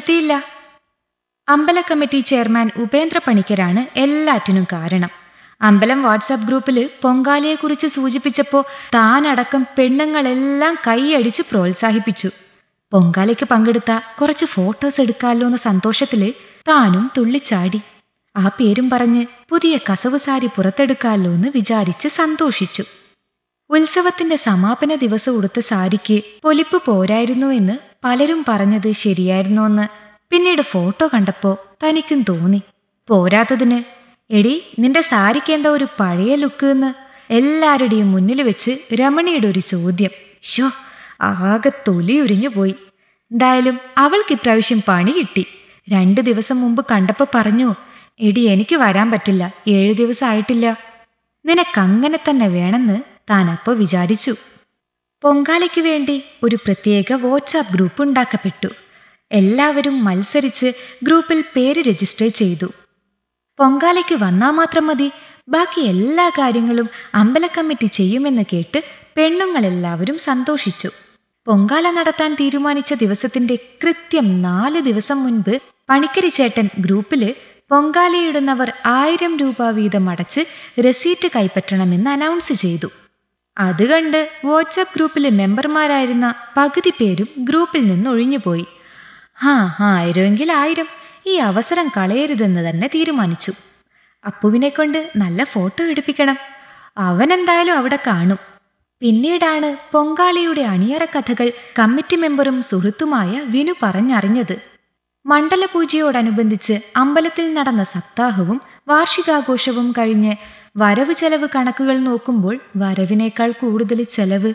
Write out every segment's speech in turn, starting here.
നിവൃത്തിയില്ല അമ്പല committee chairman Upendra പണിക്കരാണ് എല്ലാറ്റിനും കാരണം അമ്പലം വാട്സാപ്പ് ഗ്രൂപ്പിൽ പൊങ്കാലയെക്കുറിച്ച് സൂചിപ്പിച്ചപ്പോൾ താനടക്കം പെണ്ണുങ്ങളെല്ലാം കൈയടിച്ച് പ്രോത്സാഹിപ്പിച്ചു പൊങ്കാലയ്ക്ക് പങ്കെടുത്ത കുറച്ച് ഫോട്ടോസ് എടുക്കാമല്ലോ എന്ന സന്തോഷത്തില് താനും തുള്ളിച്ചാടി ആ പേരും പറഞ്ഞ് പുതിയ കസവ് സാരി പുറത്തെടുക്കാമല്ലോ എന്ന് വിചാരിച്ച് സന്തോഷിച്ചു ഉത്സവത്തിന്റെ സമാപന ദിവസം ഉടുത്ത സാരിക്ക് പൊലിപ്പ് പോരായിരുന്നു എന്ന് പലരും പറഞ്ഞത് ശരിയായിരുന്നോന്ന് പിന്നീട് ഫോട്ടോ കണ്ടപ്പോ തനിക്കും തോന്നി പോരാത്തതിന് എടി നിന്റെ സാരിക്ക് എന്താ ഒരു പഴയ ലുക്ക് എന്ന് എല്ലാവരുടെയും മുന്നിൽ വെച്ച് രമണിയുടെ ഒരു ചോദ്യം ഷോ ആകെ തൊലിയുരിഞ്ഞു പോയി എന്തായാലും അവൾക്ക് ഇപ്രാവശ്യം പണി കിട്ടി രണ്ടു ദിവസം മുമ്പ് കണ്ടപ്പോ പറഞ്ഞു എടി എനിക്ക് വരാൻ പറ്റില്ല ഏഴു ദിവസം ആയിട്ടില്ല നിനക്കങ്ങനെ തന്നെ വേണമെന്ന് താൻ അപ്പോൾ വിചാരിച്ചു പൊങ്കാലയ്ക്ക് വേണ്ടി ഒരു പ്രത്യേക വാട്സാപ്പ് ഗ്രൂപ്പ് ഉണ്ടാക്കപ്പെട്ടു എല്ലാവരും മത്സരിച്ച് ഗ്രൂപ്പിൽ പേര് രജിസ്റ്റർ ചെയ്തു പൊങ്കാലയ്ക്ക് വന്നാൽ മാത്രം മതി ബാക്കി എല്ലാ കാര്യങ്ങളും അമ്പല കമ്മിറ്റി ചെയ്യുമെന്ന് കേട്ട് പെണ്ണുങ്ങളെല്ലാവരും സന്തോഷിച്ചു പൊങ്കാല നടത്താൻ തീരുമാനിച്ച ദിവസത്തിന്റെ കൃത്യം നാല് ദിവസം മുൻപ് പണിക്കരി ചേട്ടൻ ഗ്രൂപ്പില് പൊങ്കാലയിടുന്നവർ ആയിരം രൂപ വീതം അടച്ച് റെസീറ്റ് കൈപ്പറ്റണമെന്ന് അനൗൺസ് ചെയ്തു അത് കണ്ട് വാട്സാപ്പ് ഗ്രൂപ്പിലെ മെമ്പർമാരായിരുന്ന പകുതി പേരും ഗ്രൂപ്പിൽ നിന്ന് ഒഴിഞ്ഞുപോയി ഹാ ആയിരമെങ്കിൽ ആയിരം ഈ അവസരം കളയരുതെന്ന് തന്നെ തീരുമാനിച്ചു അപ്പുവിനെ കൊണ്ട് നല്ല ഫോട്ടോ എടുപ്പിക്കണം അവൻ എന്തായാലും അവിടെ കാണും പിന്നീടാണ് പൊങ്കാലയുടെ അണിയറ കഥകൾ കമ്മിറ്റി മെമ്പറും സുഹൃത്തുമായ വിനു പറഞ്ഞറിഞ്ഞത് മണ്ഡലപൂജയോടനുബന്ധിച്ച് അമ്പലത്തിൽ നടന്ന സപ്താഹവും വാർഷികാഘോഷവും കഴിഞ്ഞ് വരവ് ചെലവ് കണക്കുകൾ നോക്കുമ്പോൾ വരവിനേക്കാൾ കൂടുതൽ ചെലവ്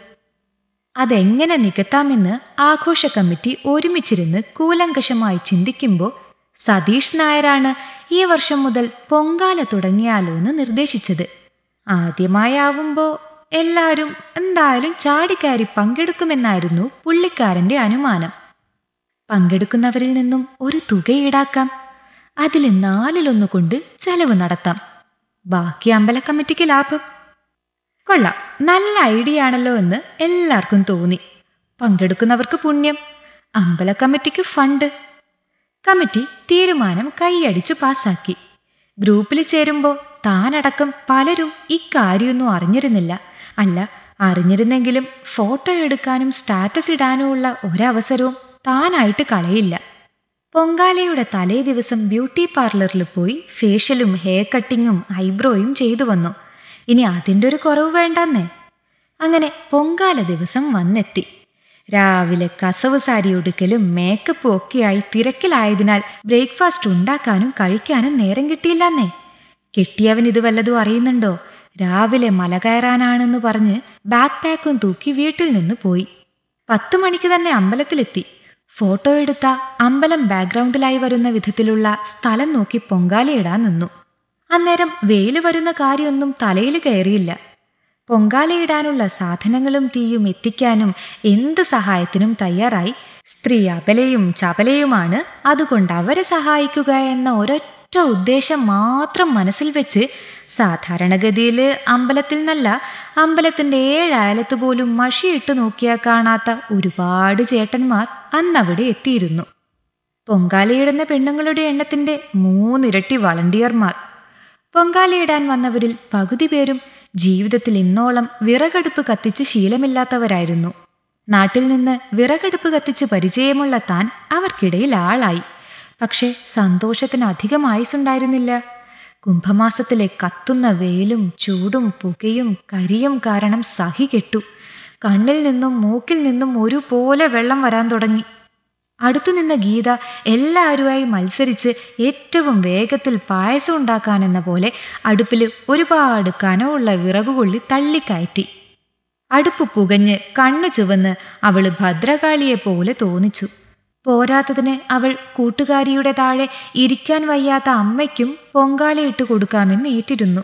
അതെങ്ങനെ നികത്താമെന്ന് ആഘോഷ കമ്മിറ്റി ഒരുമിച്ചിരുന്ന് കൂലങ്കഷമായി ചിന്തിക്കുമ്പോൾ സതീഷ് നായരാണ് ഈ വർഷം മുതൽ പൊങ്കാല തുടങ്ങിയാലോ എന്ന് നിർദ്ദേശിച്ചത് ആദ്യമായാവുമ്പോൾ എല്ലാവരും എന്തായാലും ചാടിക്കയറി പങ്കെടുക്കുമെന്നായിരുന്നു പുള്ളിക്കാരന്റെ അനുമാനം പങ്കെടുക്കുന്നവരിൽ നിന്നും ഒരു തുക ഈടാക്കാം അതിൽ നാലിലൊന്നു കൊണ്ട് ചെലവ് നടത്താം ബാക്കി അമ്പല കമ്മിറ്റിക്ക് ലാഭം കൊള്ളാം നല്ല ഐഡിയ ആണല്ലോ എന്ന് എല്ലാവർക്കും തോന്നി പങ്കെടുക്കുന്നവർക്ക് പുണ്യം അമ്പല കമ്മിറ്റിക്ക് ഫണ്ട് കമ്മിറ്റി തീരുമാനം കൈയടിച്ചു പാസാക്കി ഗ്രൂപ്പിൽ ചേരുമ്പോൾ താനടക്കം പലരും ഇക്കാര്യമൊന്നും അറിഞ്ഞിരുന്നില്ല അല്ല അറിഞ്ഞിരുന്നെങ്കിലും ഫോട്ടോ എടുക്കാനും സ്റ്റാറ്റസ് ഇടാനുമുള്ള ഒരവസരവും താനായിട്ട് കളയില്ല പൊങ്കാലയുടെ തലേ ദിവസം ബ്യൂട്ടി പാർലറിൽ പോയി ഫേഷ്യലും ഹെയർ കട്ടിങ്ങും ഐബ്രോയും ചെയ്തു വന്നു ഇനി അതിൻ്റെ ഒരു കുറവ് വേണ്ടെന്നേ അങ്ങനെ പൊങ്കാല ദിവസം വന്നെത്തി രാവിലെ കസവ് സാരി ഉടുക്കലും മേക്കപ്പും ഒക്കെയായി തിരക്കിലായതിനാൽ ബ്രേക്ക്ഫാസ്റ്റ് ഉണ്ടാക്കാനും കഴിക്കാനും നേരം കിട്ടിയില്ലെന്നേ കെട്ടിയവൻ ഇത് വല്ലതും അറിയുന്നുണ്ടോ രാവിലെ മല കയറാനാണെന്ന് പറഞ്ഞ് ബാക്ക് പാക്കും തൂക്കി വീട്ടിൽ നിന്ന് പോയി പത്തു മണിക്ക് തന്നെ അമ്പലത്തിലെത്തി ഫോട്ടോ എടുത്ത അമ്പലം ബാക്ക്ഗ്രൗണ്ടിലായി വരുന്ന വിധത്തിലുള്ള സ്ഥലം നോക്കി പൊങ്കാലയിടാൻ നിന്നു അന്നേരം വെയില് വരുന്ന കാര്യമൊന്നും തലയിൽ കയറിയില്ല പൊങ്കാലയിടാനുള്ള സാധനങ്ങളും തീയും എത്തിക്കാനും എന്ത് സഹായത്തിനും തയ്യാറായി സ്ത്രീ അബലയും ചപലയുമാണ് അതുകൊണ്ട് അവരെ സഹായിക്കുക എന്ന ഒരൊറ്റ ഉദ്ദേശം മാത്രം മനസ്സിൽ വെച്ച് സാധാരണഗതിയിൽ അമ്പലത്തിൽ നിന്നല്ല അമ്പലത്തിന്റെ ഏഴയലത്ത് പോലും മഷിയിട്ട് നോക്കിയാൽ കാണാത്ത ഒരുപാട് ചേട്ടന്മാർ അന്നവിടെ എത്തിയിരുന്നു പൊങ്കാലയിടുന്ന പെണ്ണുങ്ങളുടെ എണ്ണത്തിന്റെ മൂന്നിരട്ടി വളണ്ടിയർമാർ പൊങ്കാലയിടാൻ വന്നവരിൽ പകുതി പേരും ജീവിതത്തിൽ ഇന്നോളം വിറകടുപ്പ് കത്തിച്ച് ശീലമില്ലാത്തവരായിരുന്നു നാട്ടിൽ നിന്ന് വിറകടുപ്പ് കത്തിച്ച് പരിചയമുള്ള താൻ അവർക്കിടയിൽ ആളായി പക്ഷേ സന്തോഷത്തിന് അധികം ആയുസുണ്ടായിരുന്നില്ല കുംഭമാസത്തിലെ കത്തുന്ന വെയിലും ചൂടും പുകയും കരിയും കാരണം സഹി കെട്ടു കണ്ണിൽ നിന്നും മൂക്കിൽ നിന്നും ഒരുപോലെ വെള്ളം വരാൻ തുടങ്ങി അടുത്തു നിന്ന ഗീത എല്ലാവരുമായി മത്സരിച്ച് ഏറ്റവും വേഗത്തിൽ പായസം ഉണ്ടാക്കാനെന്ന പോലെ അടുപ്പിൽ ഒരുപാട് കനമുള്ള വിറകുകൊള്ളി തള്ളിക്കയറ്റി അടുപ്പ് പുകഞ്ഞ് കണ്ണു ചുവന്ന് അവള് ഭദ്രകാളിയെ പോലെ തോന്നിച്ചു പോരാത്തതിന് അവൾ കൂട്ടുകാരിയുടെ താഴെ ഇരിക്കാൻ വയ്യാത്ത അമ്മയ്ക്കും പൊങ്കാലയിട്ട് കൊടുക്കാമെന്ന് ഏറ്റിരുന്നു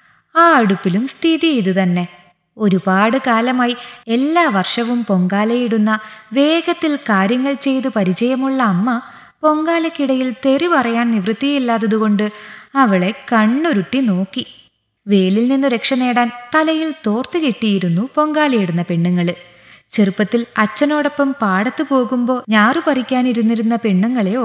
ആ അടുപ്പിലും സ്ഥിതി ഇതുതന്നെ ഒരുപാട് കാലമായി എല്ലാ വർഷവും പൊങ്കാലയിടുന്ന വേഗത്തിൽ കാര്യങ്ങൾ ചെയ്ത് പരിചയമുള്ള അമ്മ പൊങ്കാലക്കിടയിൽ തെറി പറയാൻ നിവൃത്തിയില്ലാത്തതുകൊണ്ട് അവളെ കണ്ണുരുട്ടി നോക്കി വേലിൽ നിന്ന് രക്ഷ നേടാൻ തലയിൽ തോർത്ത് കെട്ടിയിരുന്നു പൊങ്കാലയിടുന്ന പെണ്ണുങ്ങള് ചെറുപ്പത്തിൽ അച്ഛനോടൊപ്പം പാടത്തു പോകുമ്പോൾ ഞാറു പറിക്കാനിരുന്നിരുന്ന പെണ്ണുങ്ങളെ